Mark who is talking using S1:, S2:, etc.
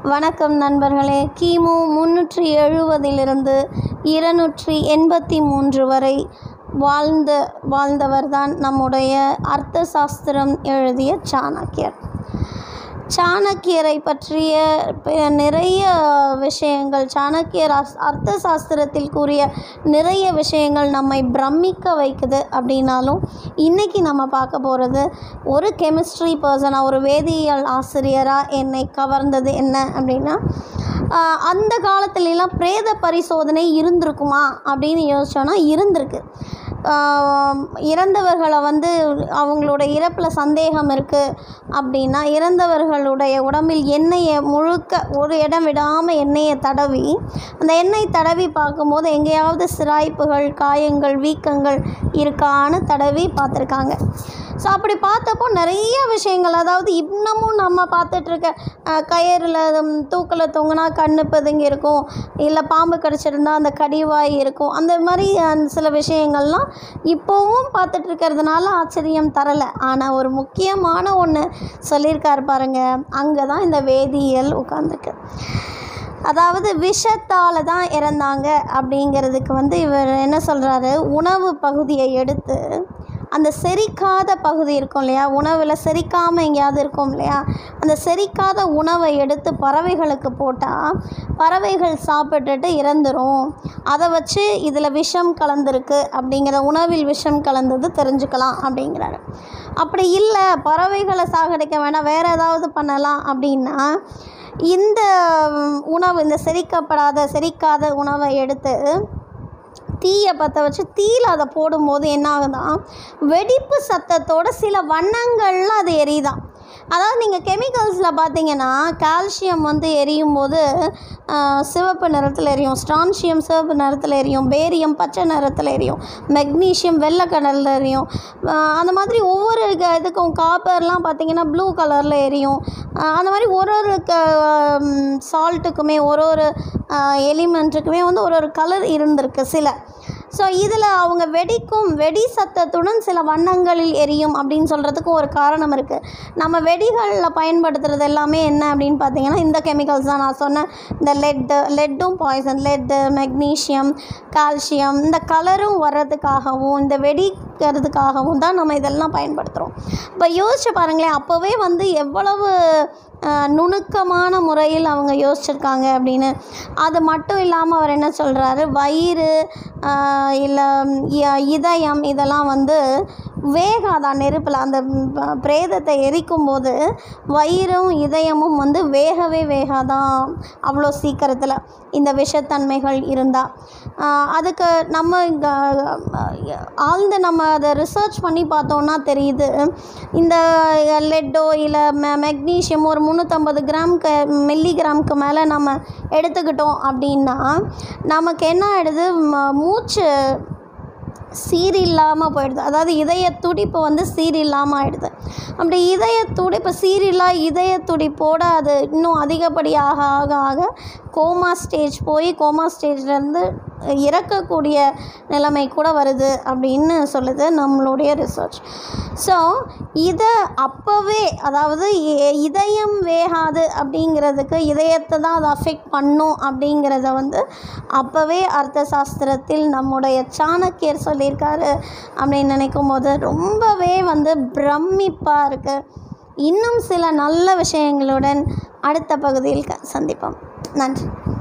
S1: வணக்கம் நண்பர்களே கிமு முன்னூற்றி எழுபதிலிருந்து இருநூற்றி எண்பத்தி மூன்று வரை வாழ்ந்த வாழ்ந்தவர்தான் நம்முடைய அர்த்த சாஸ்திரம் எழுதிய சாணக்கியர் சாணக்கியரை பற்றிய ப- நிறைய விஷயங்கள் சாணக்கியர் அஸ்- அர்த்த சாஸ்திரத்தில் கூறிய நிறைய விஷயங்கள் நம்மை பிரமிக்க வைக்குது அப்படின்னாலும் இன்றைக்கி நம்ம பார்க்க போகிறது ஒரு கெமிஸ்ட்ரி பர்சனாக ஒரு வேதியியல் ஆசிரியராக என்னை கவர்ந்தது என்ன அப்படின்னா ஆஹ் அந்த காலத்துலலாம் பிரேத பரிசோதனை இருந்திருக்குமா அப்படின்னு யோசிச்சோன்னா இருந்திருக்கு ஆஹ் இறந்தவர்களை வந்து அவங்களோட இறப்பில் சந்தேகம் இருக்குது அப்படின்னா இறந்தவர்களுடைய உடம்பில் எண்ணெயை முழுக்க ஒரு இடம் விடாமல் எண்ணெயை தடவி அந்த எண்ணெய் தடவி பார்க்கும்போது எங்கேயாவது சிராய்ப்புகள் காயங்கள் வீக்கங்கள் இருக்கான்னு தடவி பார்த்துருக்காங்க ஸோ அப்படி பார்த்தப்போ நிறைய விஷயங்கள் அதாவது இன்னமும் நம்ம பார்த்துட்ருக்க கயிறில் தூக்கில் தொங்குனா கண்ணு பதுங்கி இருக்கும் இல்லை பாம்பு கடிச்சிருந்தா அந்த கடிவாய் இருக்கும் அந்த மாதிரி அஹ், சில விஷயங்கள்லாம் இப்போவும் பார்த்துட்டு இருக்கிறதுனால ஆச்சரியம் தரலை ஆனால் ஒரு முக்கியமான ஒன்று சொல்லியிருக்காரு பாருங்க அங்கே தான் இந்த வேதியியல் உட்காந்துருக்கு அதாவது விஷத்தால் தான் இறந்தாங்க அப்படிங்கிறதுக்கு வந்து இவர் என்ன சொல்கிறாரு உணவு பகுதியை எடுத்து அந்த செரிக்காத பகுதி இருக்கும் இல்லையா உணவில் செரிக்காமல் எங்கேயாவது இருக்கும் இல்லையா அந்த செரிக்காத உணவை எடுத்து பறவைகளுக்கு போட்டால் பறவைகள் சாப்பிட்டுட்டு இறந்துரும் அதை வச்சு இதில் விஷம் கலந்துருக்கு அப்படிங்கிற உணவில் விஷம் கலந்தது தெரிஞ்சுக்கலாம் அப்படிங்கிறாரு அப்படி இல்லை பறவைகளை சாகடிக்க வேணாம் வேறு ஏதாவது பண்ணலாம் அப்படின்னா இந்த ம், உணவு இந்த செரிக்கப்படாத செரிக்காத உணவை எடுத்து தீயை பற்ற வச்சு தீயில் அதை போடும்போது என்ன ஆகுதா வெடிப்பு சத்தத்தோட சில வண்ணங்களில் அது எரியுதாம் அதாவது நீங்கள் கெமிக்கல்ஸில் பார்த்தீங்கன்னா கால்சியம் வந்து எரியும் போது ஆஹ், சிவப்பு நிறத்தில் எரியும் ஸ்ட்ரான்சியம் சிவப்பு நிறத்தில் எரியும் பேரியம் பச்சை நிறத்தில் எரியும் மெக்னீஷியம் வெள்ளை கடலில் எரியும் ஆஹ், அந்த மாதிரி ஒவ்வொரு க- இதுக்கும் காப்பர்லாம் பார்த்தீங்கன்னா ப்ளூ கலரில் எரியும் ஆஹ், அந்த மாதிரி ஒரு ஒரு க சால்ட்டுக்குமே ஒரு ஒரு எலிமெண்ட்டுக்குமே வந்து ஒரு ஒரு கலர் இருந்திருக்கு சில ஸோ இதில் அவங்க வெடிக்கும் வெடி சத்தத்துடன் சில வண்ணங்களில் எரியும் அப்படின்னு சொல்கிறதுக்கு ஒரு காரணம் இருக்குது நம்ம வெடிகளில் பயன்படுத்துகிறது எல்லாமே என்ன அப்படின்னு பார்த்தீங்கன்னா இந்த கெமிக்கல்ஸ் தான் நான் சொன்னேன் இந்த லெட்டு லெட்டும் பாய்சன் லெட்டு மெக்னீஷியம் கால்சியம் இந்த கலரும் வர்றதுக்காகவும் இந்த வெடிக்கிறதுக்காகவும் தான் நம்ம இதெல்லாம் பயன்படுத்துகிறோம் இப்போ யோசிச்சு பாருங்களேன் அப்போவே வந்து எவ்வளவு அஹ், நுணுக்கமான முறையில் அவங்க யோசிச்சிருக்காங்க அப்படின்னு அது மட்டும் இல்லாமல் அவர் என்ன சொல்கிறாரு வயிறு இல்லை இதயம் இதெல்லாம் வந்து வேகாதான் நெருப்பில் அந்த ம், ப- பிரேதத்தை எரிக்கும் போது வயிறும் இதயமும் வந்து வேகவே வேகாதான் அவ்வளோ சீக்கிரத்தில் இந்த விஷத்தன்மைகள் இருந்தால் அதுக்கு நம்ம இங்க, அஹ், ஆழ்ந்து நம்ம அதை ரிசர்ச் பண்ணி பார்த்தோன்னா தெரியுது இந்த லெட்டோ இல்லை மெ மெக்னீஷியம் ஒரு முந்நூற்றம்பது கிராம்க்கு மில்லிகிராம்க்கு மேலே நம்ம எடுத்துக்கிட்டோம் அப்படின்னா நமக்கு என்ன ஆகிடுது ம- மூச்சு சீர் இல்லாமல் போயிடுது அதாவது இதய துடிப்பு வந்து சீர் இல்லாமல் ஆயிடுது அப்படி இதய துடிப்பு சீரில்லா இதய துடிப்போட அது இன்னும் அதிகப்படியாக ஆக ஆக கோமா ஸ்டேஜ் போய் கோமா ஸ்டேஜ்லேருந்து இறக்கக்கூடிய நிலைமை கூட வருது அப்படின்னு சொல்லுது நம்மளுடைய ரிசர்ச் ஸோ இதை அப்போவே அதாவது இ- இதயம் வேகாது அப்படிங்கிறதுக்கு இதயத்தை தான் அதை அஃபெக்ட் பண்ணும் அப்படிங்கிறத வந்து அப்போவே அர்த்த சாஸ்திரத்தில் நம்முடைய சாணக்கியர் சொல்லியிருக்காரு அப்படின்னு நினைக்கும் போது ரொம்பவே வந்து பிரமிப்பாக இருக்குது இன்னும் சில நல்ல விஷயங்களுடன் அடுத்த பகுதியில் க- சந்திப்போம் நன்றி